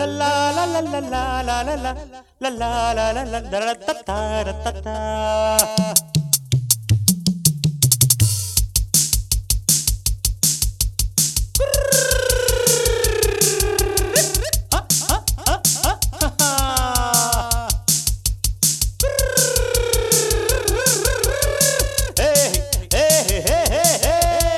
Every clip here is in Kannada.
ಲಲ್ಲಾ ಲಲ್ಲಾ ಲಲ್ಲಾ ಲಲ್ಲಾ ಲಲ್ಲಾ ಲಲ್ಲಾ ತತ್ತಾರ ತತ್ತಾ ಹೇ, ಹೇ, ಹೇ, ಹೇ, ಹೇ, ಹೇ.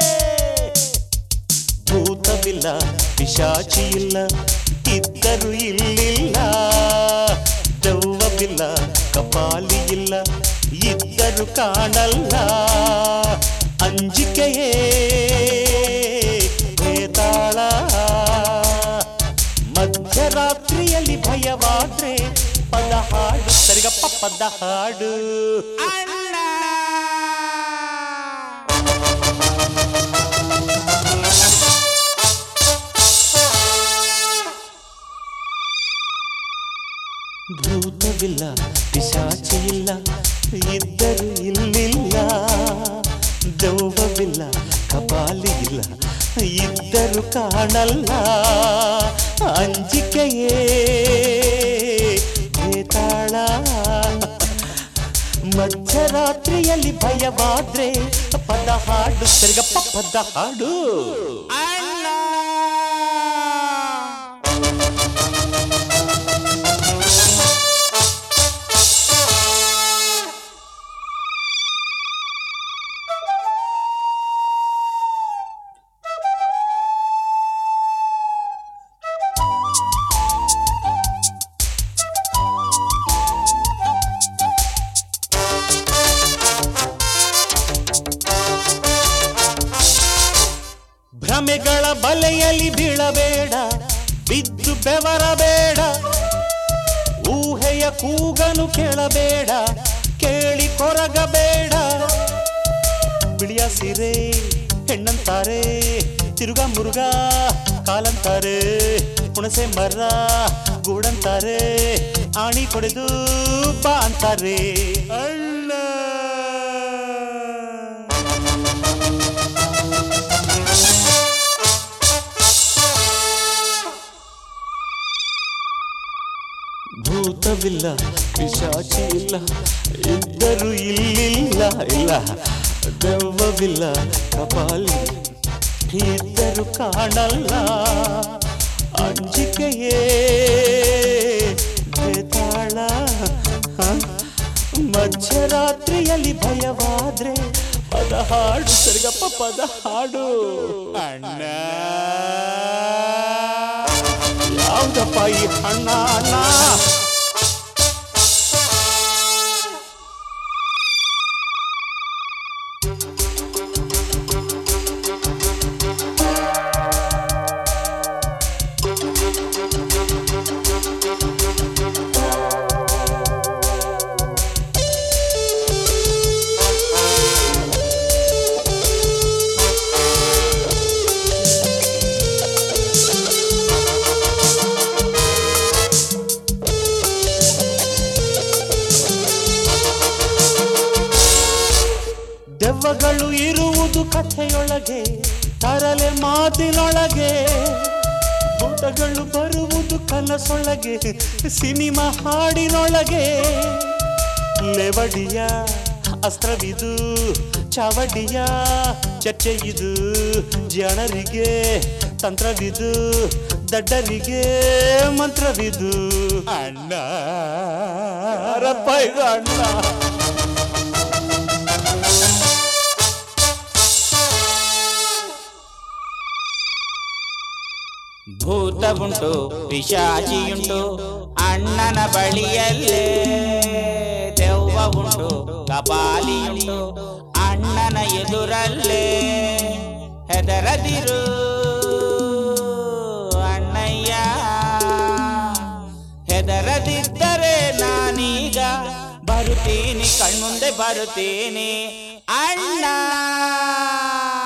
ಭೂತವಿಲ್ಲ ಪಿಶಾಚಿ ಇಲ್ಲ ಇದ್ದರು ಇಲ್ಲಿಲ್ಲ ದೆವ್ವವಿಲ್ಲ ಕಪಾಲಿ ಇಲ್ಲ ಇದ್ದರು ಕಾಣಲ್ಲ ಅಂಜಿಕೆಯೇ ಭೇತಾಳ ಮಧ್ಯರಾತ್ರಿಯಲ್ಲಿ ಭಯವಾದ್ರೆ ಪದ ಹಾಡು ಸರಿಗಪ್ಪ ಪದ ಹಾಡು ಭೂತವಿಲ್ಲ ಪಿಶಾಚಿ ಇಲ್ಲ ಇದ್ದರು ಇಲ್ಲಿಲ್ಲ ದೆವ್ವವಿಲ್ಲ ಕಪಾಲಿ ಇಲ್ಲ ಇದ್ದರು ಕಾಣಲ್ಲ ಅಂಜಿಕೆಯೇ ಭೇತಾಳ ಮಧ್ಯರಾತ್ರಿಯಲ್ಲಿ ಭಯವಾದ್ರೆ ಪದ ಹಾಡು ಸರಿಗಪ್ಪ ಪದ ಹಾಡು ಭ್ರಮೆಗಳ ಬಲೆಯಲ್ಲಿ ಬೀಳಬೇಡ ಬಿದ್ದು ಬೆವರಬೇಡ ಊಹೆಯ ಕೂಗನು ಕೇಳಬೇಡ ಕೇಳಿ ಕೊರಗಬೇಡ ಬಿಳಿಯ ಸೀರೆ ಹೆಣ್ಣಂತಾರೆ ತಿರುಗ ಮುರುಗ ಕಾಲಂತಾರೆ ಹುಣಸೆ ಮರ ಗೂಡಂತಾರೆ ಆಣಿ ಕೊಡೆದು ಬಾ ಅಂತಾರೆ ಅಣ್ಣ ಭೂತವಿಲ್ಲ ಪಿಶಾಚಿ ಇಲ್ಲ ಇದ್ದರು ಇಲ್ಲಿಲ್ಲ ಇಲ್ಲ ದೆವ್ವವಿಲ್ಲ ಕಪಾಲಿ ಇದ್ದರು ಕಾಣಲ್ಲ ಅಂಜಿಕೆಯೇ ಬೇತಾಳ ಹ? ಮಧ್ಯರಾತ್ರಿಯಲ್ಲಿ ಭಯವಾದ್ರೆ ಪದ ಹಾಡು ಸರಿಗಪ್ಪ ಪದ ಹಾಡು ಅಣ್ಣ ಯಾವ್ದಪ್ಪ ಈ ಹಣ್ಣ ಅಣ್ಣ ದೆವ್ವಗಳು ಇರುವುದು ಕಥೆಯೊಳಗೆ ತರಲೆ ಮಾತಿನೊಳಗೆ ಭೂತಗಳು ಬರುವುದು ಕನಸೊಳಗೆ ಸಿನಿಮಾ ಹಾಡಿನೊಳಗೆ ಲೆವಡಿಯ ಅಸ್ತ್ರವಿದು ಚಾವಡಿಯ ಚರ್ಚೆ ಇದು ಜನರಿಗೆ ತಂತ್ರವಿದು ದಡ್ಡರಿಗೆ ಮಂತ್ರವಿದು ಅಣ್ಣ ಯಾರಪ್ಪ ಇದು ಅಣ್ಣ ಭೂತವುಂಟು ಪಿಶಾಚಿಯುಂಟು ಅಣ್ಣನ ಬಳಿಯಲ್ಲೇ ದೆವ್ವ ಉಂಟು ಕಪಾಲಿಯುಂಟು ಅಣ್ಣನ ಎದುರಲ್ಲೇ ಹೆದರದಿರು ಅಣ್ಣಯ್ಯ ಹೆದರದಿದ್ದರೆ ನಾನೀಗ ಬರುತ್ತೀನಿ ಕಣ್ಮುಂದೆ ಬರುತ್ತೀನಿ ಅಣ್ಣ